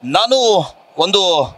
ನಾನು ಒಂದು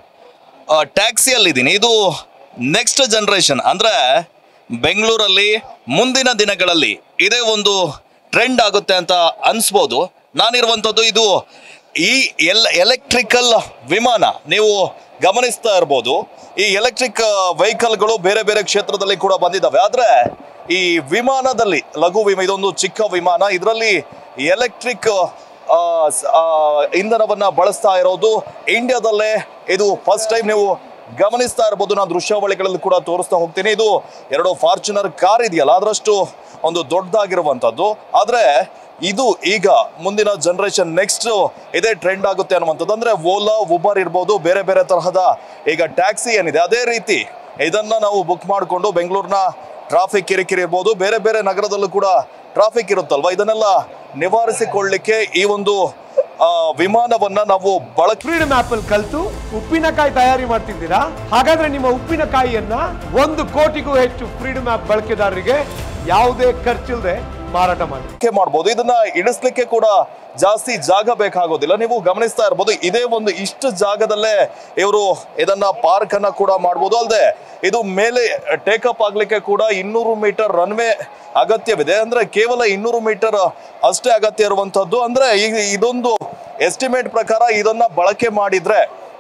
ಟ್ಯಾಕ್ಸಿಯಲ್ಲಿದ್ದೀನಿ ಇದು ನೆಕ್ಸ್ಟ್ ಜನ್ರೇಷನ್ ಅಂದರೆ ಬೆಂಗಳೂರಲ್ಲಿ ಮುಂದಿನ ದಿನಗಳಲ್ಲಿ ಇದೇ ಒಂದು ಟ್ರೆಂಡ್ ಆಗುತ್ತೆ ಅಂತ ಅನಿಸ್ಬೋದು ನಾನಿರುವಂಥದ್ದು ಇದು ಈ ಎಲ್ ಎಲೆಕ್ಟ್ರಿಕಲ್ ವಿಮಾನ ನೀವು ಗಮನಿಸ್ತಾ ಇರ್ಬೋದು ಈ ಎಲೆಕ್ಟ್ರಿಕ್ ವೆಹಿಕಲ್ಗಳು ಬೇರೆ ಬೇರೆ ಕ್ಷೇತ್ರದಲ್ಲಿ ಕೂಡ ಬಂದಿದ್ದಾವೆ ಆದರೆ ಈ ವಿಮಾನದಲ್ಲಿ ಲಘು ವಿಮ ಇದೊಂದು ಚಿಕ್ಕ ವಿಮಾನ ಇದರಲ್ಲಿ ಎಲೆಕ್ಟ್ರಿಕ್ ಆ, ಸ- ಆ, ಇಂಧನವನ್ನ ಬಳಸ್ತಾ ಇರೋದು ಇಂಡಿಯಾದಲ್ಲೇ ಇದು ಫಸ್ಟ್ ಟೈಮ್ ನೀವು ಗಮನಿಸ್ತಾ ಇರ್ಬೋದು ನಾನು ದೃಶ್ಯಾವಳಿಗಳಲ್ಲಿ ಕೂಡ ತೋರಿಸ್ತಾ ಹೋಗ್ತೀನಿ ಇದು ಎರಡು ಫಾರ್ಚುನರ್ ಕಾರ್ ಇದೆಯಲ್ಲ ಅದರಷ್ಟು ಒಂದು ದೊಡ್ಡದಾಗಿರುವಂಥದ್ದು ಆದರೆ ಇದು ಈಗ ಮುಂದಿನ ಜನರೇಷನ್ ನೆಕ್ಸ್ಟ್ ಇದೇ ಟ್ರೆಂಡ್ ಆಗುತ್ತೆ ಅನ್ನುವಂಥದ್ದು ಅಂದ್ರೆ ಓಲಾ ಉಬರ್ ಇರ್ಬೋದು ಬೇರೆ ಬೇರೆ ತರಹದ ಈಗ ಟ್ಯಾಕ್ಸಿ ಏನಿದೆ ಅದೇ ರೀತಿ ಇದನ್ನ ನಾವು ಬುಕ್ ಮಾಡಿಕೊಂಡು ಬೆಂಗಳೂರಿನ ಟ್ರಾಫಿಕ್ ಕಿರಿಕಿರಿ ಇರ್ಬೋದು ಬೇರೆ ಬೇರೆ ನಗರದಲ್ಲೂ ಕೂಡ ಟ್ರಾಫಿಕ್ ಇರುತ್ತಲ್ವಾ ಇದನ್ನೆಲ್ಲ ನಿವಾರಿಸಿಕೊಳ್ಳಿಕ್ಕೆ ಈ ಒಂದು ಆ, ವಿಮಾನವನ್ನ ನಾವು ಬಳಕೆ ಫ್ರೀಡಮ್ ಆಪ್ ಅಲ್ಲಿ ಕಲ್ತು ಉಪ್ಪಿನಕಾಯಿ ತಯಾರಿ ಮಾಡ್ತಿದ್ದೀರಾ ಹಾಗಾದ್ರೆ ನಿಮ್ಮ ಉಪ್ಪಿನಕಾಯಿಯನ್ನ ಒಂದು ಕೋಟಿಗೂ ಹೆಚ್ಚು ಫ್ರೀಡಮ್ ಆಪ್ ಬಳಕೆದಾರರಿಗೆ ಯಾವುದೇ ಖರ್ಚಿಲ್ಲದೆ ಮಾರಾಟ ಮಾಡಿ ಬಳಕೆ ಮಾಡ್ಬೋದು ಇದನ್ನ ಇಳಿಸ್ಲಿಕ್ಕೆ ಕೂಡ ಜಾಸ್ತಿ ಜಾಗ ಬೇಕಾಗೋದಿಲ್ಲ ನೀವು ಗಮನಿಸ್ತಾ ಇರ್ಬೋದು ಇದೇ ಒಂದು ಇಷ್ಟು ಜಾಗದಲ್ಲೇ ಇವರು ಇದನ್ನ ಪಾರ್ಕ್ ಅನ್ನ ಕೂಡ ಮಾಡ್ಬೋದು ಅಲ್ಲದೆ ಇದು ಮೇಲೆ ಟೇಕಪ್ ಆಗ್ಲಿಕ್ಕೆ ಕೂಡ ಇನ್ನೂರು ಮೀಟರ್ ರನ್ವೇ ಅಗತ್ಯವಿದೆ ಅಂದ್ರೆ ಕೇವಲ ಇನ್ನೂರು ಮೀಟರ್ ಅಷ್ಟೇ ಅಗತ್ಯ ಇರುವಂತದ್ದು ಅಂದ್ರೆ ಈಗ ಇದೊಂದು ಎಸ್ಟಿಮೇಟ್ ಪ್ರಕಾರ ಇದನ್ನ ಬಳಕೆ ಮಾಡಿದ್ರೆ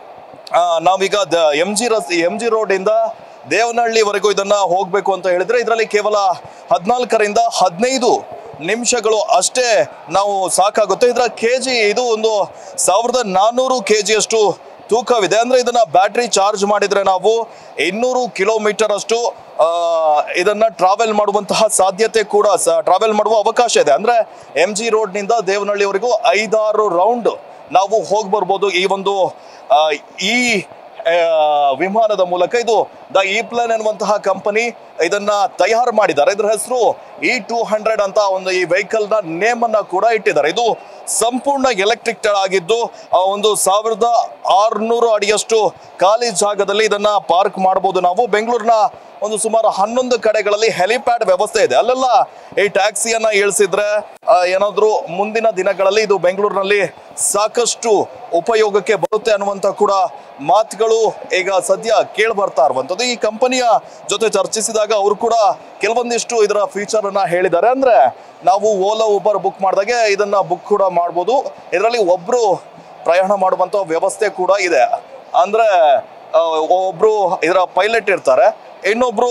ಆ, ನಾವೀಗ ಎಂ ಜಿ ರಸ್ ಎಂ ಜಿ ರೋಡ್ ಇಂದ ದೇವನಹಳ್ಳಿವರೆಗೂ ಇದನ್ನ ಹೋಗ್ಬೇಕು ಅಂತ ಹೇಳಿದ್ರೆ ಇದರಲ್ಲಿ ಕೇವಲ ಹದಿನಾಲ್ಕರಿಂದ ಹದಿನೈದು ನಿಮಿಷಗಳು ಅಷ್ಟೇ ನಾವು ಸಾಕಾಗುತ್ತೆ ಇದರ ಕೆ ಜಿ ಇದು ಒಂದು ಸಾವಿರದ ನಾನ್ನೂರು ಕೆ ಜಿಯಷ್ಟು ತೂಕವಿದೆ ಅಂದ್ರೆ ಇದನ್ನ ಬ್ಯಾಟ್ರಿ ಚಾರ್ಜ್ ಮಾಡಿದ್ರೆ ನಾವು ಇನ್ನೂರು ಕಿಲೋಮೀಟರ್ ಅಷ್ಟು ಆ, ಇದನ್ನ ಟ್ರಾವೆಲ್ ಮಾಡುವಂತಹ ಸಾಧ್ಯತೆ ಕೂಡ ಟ್ರಾವೆಲ್ ಮಾಡುವ ಅವಕಾಶ ಇದೆ ಅಂದ್ರೆ ಎಂ ಜಿ ರೋಡ್ನಿಂದ ದೇವನಹಳ್ಳಿವರೆಗೂ ಐದಾರು ರೌಂಡ್ ನಾವು ಹೋಗಿ ಬರ್ಬೋದು ಈ ಒಂದು ಆ, ಈ ಆ, ವಿಮಾನದ ಮೂಲಕ ಇದು ದ ಇ ಪ್ಲಾನ್ ಎನ್ನುವಂತಹ ಕಂಪನಿ ಇದನ್ನ ತಯಾರು ಮಾಡಿದ್ದಾರೆ ಇದ್ರ ಹೆಸರು ಇ ಟೂ ಹಂಡ್ರೆಡ್ ಅಂತ ಒಂದು ಈ ವೆಹಿಕಲ್ ನ ನೇಮ್ ಅನ್ನ ಕೂಡ ಇಟ್ಟಿದ್ದಾರೆ ಇದು ಸಂಪೂರ್ಣ ಎಲೆಕ್ಟ್ರಿಕ್ ಆಗಿದ್ದು ಆ ಒಂದು ಸಾವಿರದ ಆರುನೂರು ಅಡಿಯಷ್ಟು ಖಾಲಿ ಜಾಗದಲ್ಲಿ ಇದನ್ನ ಪಾರ್ಕ್ ಮಾಡಬಹುದು ನಾವು ಬೆಂಗಳೂರಿನ ಒಂದು ಸುಮಾರು ಹನ್ನೊಂದು ಕಡೆಗಳಲ್ಲಿ ಹೆಲಿಪ್ಯಾಡ್ ವ್ಯವಸ್ಥೆ ಇದೆ ಅಲ್ಲೆಲ್ಲ ಈ ಟ್ಯಾಕ್ಸಿಯನ್ನ ಇಳಿಸಿದ್ರೆ ಆ, ಏನಾದ್ರೂ ಮುಂದಿನ ದಿನಗಳಲ್ಲಿ ಇದು ಬೆಂಗಳೂರಿನಲ್ಲಿ ಸಾಕಷ್ಟು ಉಪಯೋಗಕ್ಕೆ ಬರುತ್ತೆ ಅನ್ನುವಂತ ಕೂಡ ಮಾತುಗಳು ಈಗ ಸದ್ಯ ಕೇಳಿ ಬರ್ತಾ ಇರುವಂತದ್ದು ಈ ಕಂಪನಿಯ ಜೊತೆ ಚರ್ಚಿಸಿದಾಗ ಅವರು ಕೂಡ ಕೆಲವೊಂದಿಷ್ಟು ಇದರ ಫೀಚರ್ ಅನ್ನ ಹೇಳಿದ್ದಾರೆ ಅಂದ್ರೆ ನಾವು ಓಲಾ ಉಬರ್ ಬುಕ್ ಮಾಡಿದಾಗೆ ಇದನ್ನ ಬುಕ್ ಕೂಡ ಮಾಡ್ಬೋದು ಇದರಲ್ಲಿ ಒಬ್ರು ಪ್ರಯಾಣ ಮಾಡುವಂತ ವ್ಯವಸ್ಥೆ ಕೂಡ ಇದೆ ಅಂದ್ರೆ ಆ, ಒಬ್ರು ಇದರ ಪೈಲಟ್ ಇರ್ತಾರೆ ಇನ್ನೊಬ್ರು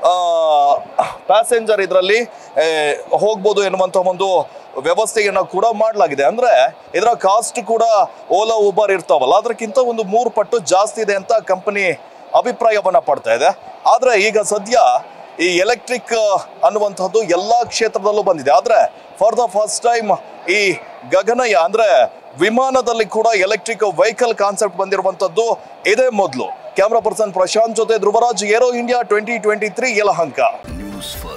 ಪ್ಯಾಸೆಂಜರ್ ಇದರಲ್ಲಿ ಹೋಗ್ಬೋದು ಎನ್ನುವಂತ ಒಂದು ವ್ಯವಸ್ಥೆಯನ್ನ ಕೂಡ ಮಾಡಲಾಗಿದೆ ಅಂದ್ರೆ ಇದರ ಕಾಸ್ಟ್ ಕೂಡ ಓಲಾ ಉಬರ್ ಇರ್ತಾವಲ್ಲ ಅದಕ್ಕಿಂತ ಒಂದು ಮೂರು ಪಟ್ಟು ಜಾಸ್ತಿ ಇದೆ ಅಂತ ಕಂಪನಿ ಅಭಿಪ್ರಾಯವನ್ನ ಪಡ್ತಾ ಇದೆ ಆದ್ರೆ ಈಗ ಸದ್ಯ ಈ ಎಲೆಕ್ಟ್ರಿಕ್ ಅನ್ನುವಂಥದ್ದು ಎಲ್ಲಾ ಕ್ಷೇತ್ರದಲ್ಲೂ ಬಂದಿದೆ ಆದ್ರೆ ಫಾರ್ ದ ಫಸ್ಟ್ ಟೈಮ್ ಈ ಗಗನಯ ಅಂದ್ರೆ ವಿಮಾನದಲ್ಲಿ ಕೂಡ ಎಲೆಕ್ಟ್ರಿಕ್ ವೆಹಿಕಲ್ ಕಾನ್ಸೆಪ್ಟ್ ಬಂದಿರುವಂತದ್ದು ಇದೇ ಮೊದಲು ಕ್ಯಾಮ್ರಾ ಪರ್ಸನ್ ಪ್ರಶಾಂತ್ ಜೊತೆ Dhruvaraj Aero India twenty twenty three Yelahanka news first